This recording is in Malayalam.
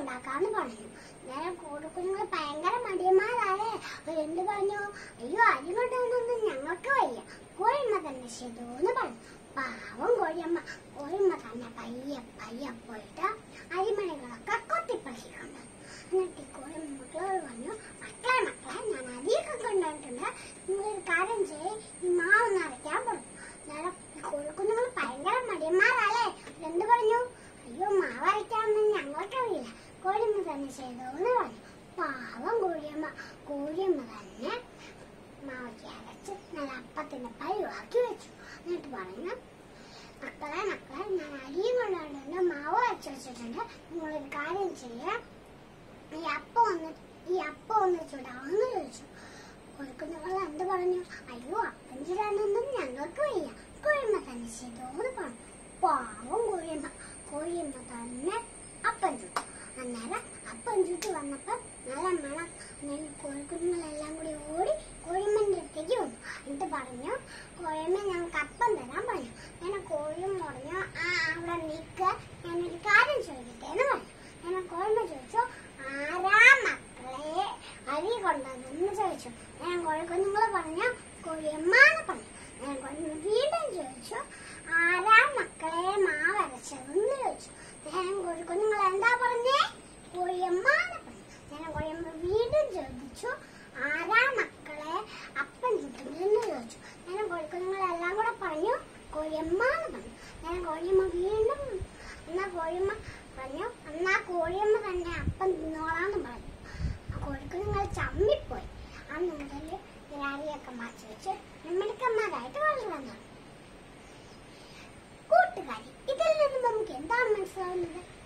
ഉണ്ടാക്കാന്ന് പറഞ്ഞു നേരെ കോഴിക്കുഞ്ഞുങ്ങൾ ഭയങ്കര മടിയന്മാരായേ അവർ എന്ത് പറഞ്ഞു അയ്യോ അരി കൊണ്ടുവന്നൊന്നും ഞങ്ങൾക്ക് വയ്യ കോഴിയമ്മ തന്നെ ചെയ്തോന്ന് പറഞ്ഞു പാവം കോഴിയമ്മ കോഴിയമ്മ തന്നെ പയ്യെ പയ്യെ പോയിട്ട് അരിമണികളൊക്കെ കൊത്തിപ്പറിച്ചിട്ടുണ്ട് എന്നിട്ട് ഈ കോഴിമക്കളോട് പറഞ്ഞു മക്കളെ മക്കളെ ഞാൻ അരിയൊക്കെ കൊണ്ടുവന്നിട്ടുണ്ട് നിങ്ങളൊരു കാര്യം ചെയ്യ് ഈ മാവ് നിറയ്ക്കാൻ പറഞ്ഞു നേരെ ഈ കോഴിക്കുഞ്ഞുങ്ങൾ ഭയങ്കര മടിയന്മാരല്ലേ എന്ത് പറഞ്ഞു അയ്യോ മാവ് അരയ്ക്കാമെന്ന് ഞങ്ങൾക്കറിയില്ല കോഴിയമ്മ തന്നെ ചെയ്തോന്ന് പറഞ്ഞു പാവം കോഴിയമ്മ കോഴിയമ്മ തന്നെ മാവയ്ക്ക് അരച്ച് നല്ല അപ്പത്തിന്റെ പരുവാക്കി വെച്ചു എന്നിട്ട് പറഞ്ഞു മക്കളെ മക്കളെ ഞാൻ അരിയും കൊണ്ടുവന്നിട്ടുണ്ട് മാവ് അരച്ച് വെച്ചിട്ടുണ്ട് നിങ്ങളൊരു കാര്യം ചെയ്യാം ഈ അപ്പം ഒന്ന് ഈ അപ്പം ഒന്ന് ചുടാമെന്ന് ചോദിച്ചു കൊടുക്കുന്നവൾ എന്ത് പറഞ്ഞു അയ്യോ അപ്പം ചുടാനൊന്നും ഞങ്ങൾക്ക് വയ്യ കോഴിയമ്മ തന്നെ ചെയ്തോന്ന് പറഞ്ഞു പാവം കോഴിയമ്മ കോഴിയമ്മ തന്നെ അപ്പം ചുട്ടു അന്നേരം അപ്പം ചുട്ട് വന്നപ്പോ നല്ല മണം അന്നേരം കോഴിക്കുഞ്ഞുങ്ങളെല്ലാം കൂടി ഓടി കോഴിയമ്മന്റെ അടുത്തേക്ക് വന്നു എന്നിട്ട് പറഞ്ഞു കോഴിയമ്മ ഞങ്ങൾക്ക് അപ്പം തരാൻ പറഞ്ഞു അങ്ങനെ കോഴിയും പറഞ്ഞു ആ അവിടെ നിൽക്ക ഞാനൊരു കാര്യം ചോദിക്കട്ടെ എന്ന് പറഞ്ഞു അങ്ങനെ കോഴിയമ്മ ചോദിച്ചു ആരാ മക്കളെ അരി കൊണ്ടുവന്നെന്ന് ചോദിച്ചു ഞാൻ കോഴിക്കുഞ്ഞുങ്ങൾ പറഞ്ഞു കോഴിയമ്മാന്ന് പറഞ്ഞു ഞാൻ കോഴിയമ്മ വീണ്ടും ചോദിച്ചു ആരാ മക്കളെ മാവരച്ചതെന്ന് ചോദിച്ചു ഞാൻ കോഴിക്കുഞ്ഞുങ്ങൾ എന്താ പറഞ്ഞേ കോഴിയമ്മാന്ന് പറഞ്ഞു ഞാൻ കോഴിയമ്മ വീണ്ടും ചോദിച്ചു ആരാ മക്കളെ അപ്പം ചുട്ടുന്നതെന്ന് ചോദിച്ചു ഞാൻ കോഴിക്കുഞ്ഞുങ്ങളെല്ലാം കൂടെ പറഞ്ഞു കോഴിയമ്മാന്ന് പറഞ്ഞു ഞാൻ കോഴിയമ്മ വീണ്ടും എന്നാ കോഴിയമ്മ പറഞ്ഞു എന്നാ കോഴിയമ്മ തന്നെ അപ്പം തിന്നോളാന്ന് പറഞ്ഞു ആ കോഴിക്കുഞ്ഞുങ്ങൾ ചമ്മിപ്പോയി അന്ന് മുതൽ ഗ്രാരിയൊക്കെ മാറ്റി വെച്ച് മിടുക്കന്മാരായിട്ട് വളർന്നു തുടങ്ങി കൂട്ടുകാരി ഇതിൽ നിന്ന് നമുക്ക് എന്താണ് മനസ്സിലാവുന്നത്